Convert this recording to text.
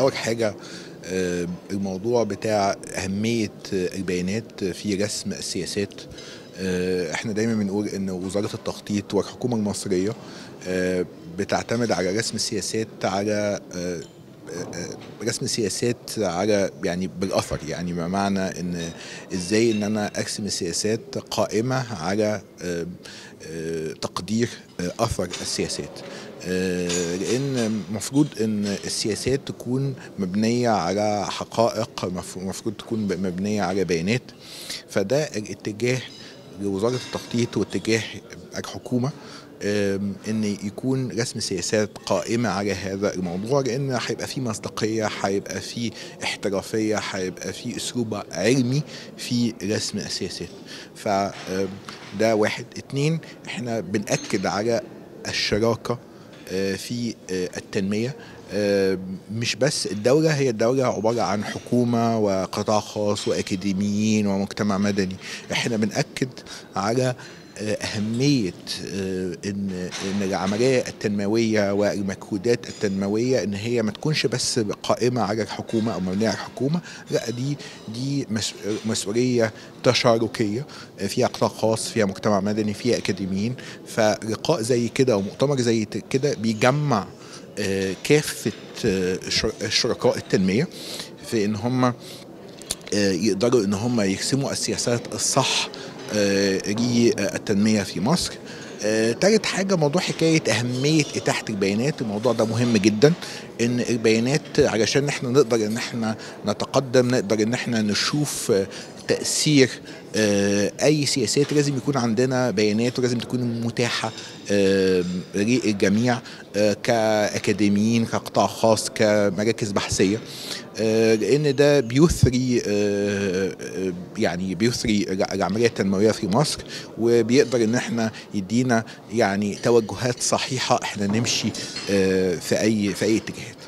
اول حاجه آه، الموضوع بتاع اهميه البيانات في رسم السياسات آه، احنا دايما بنقول ان وزاره التخطيط والحكومه المصريه آه، بتعتمد على رسم السياسات على آه، آه، رسم السياسات على يعني بالاثر يعني بمعنى ان ازاي ان انا ارسم السياسات قائمه على آه، آه، تقدير آه، اثر السياسات آه، لان المفروض ان السياسات تكون مبنيه على حقائق المفروض تكون مبنيه على بيانات فده الاتجاه لوزاره التخطيط واتجاه الحكومه آم، ان يكون رسم سياسات قائمه على هذا الموضوع لان هيبقى في مصداقيه هيبقى في احترافيه هيبقى في اسلوب علمي في رسم السياسات فده واحد اتنين احنا بنأكد على الشراكه آه، في آه، التنميه آه، مش بس الدولة هي الدولة عبارة عن حكومة وقطاع خاص وأكاديميين ومجتمع مدني احنا بنأكد على آه، أهمية آه، إن إن العملية التنموية والمجهودات التنموية إن هي ما تكونش بس قائمة على الحكومة أو مبنية على الحكومة لا دي دي مس- مسؤولية تشاركية آه، فيها قطاع خاص فيها مجتمع مدني فيها أكاديميين فلقاء زي كده ومؤتمر زي كده بيجمع آه، كافة آه، شر- شركاء التنمية في إن هم آه، يقدروا ان هم يرسموا السياسات الصح آه، للتنميه في مصر آه، تالت حاجة موضوع حكاية أهمية إتاحة البيانات الموضوع ده مهم جدا إن البيانات علشان إحنا نقدر إن إحنا نتقدم نقدر إن إحنا نشوف آه، تأثير آه، أي سياسات لازم يكون عندنا بيانات ولازم تكون متاحة آه، للجميع آه، كأكاديميين كقطاع خاص كمراكز بحثية آه، لأن ده بيثري آه، آه، يعني بيثري العملية التنموية في مصر وبيقدر إن إحنا يدينا يعني توجهات صحيحة إحنا نمشي آه، في أي في أي اتجاهات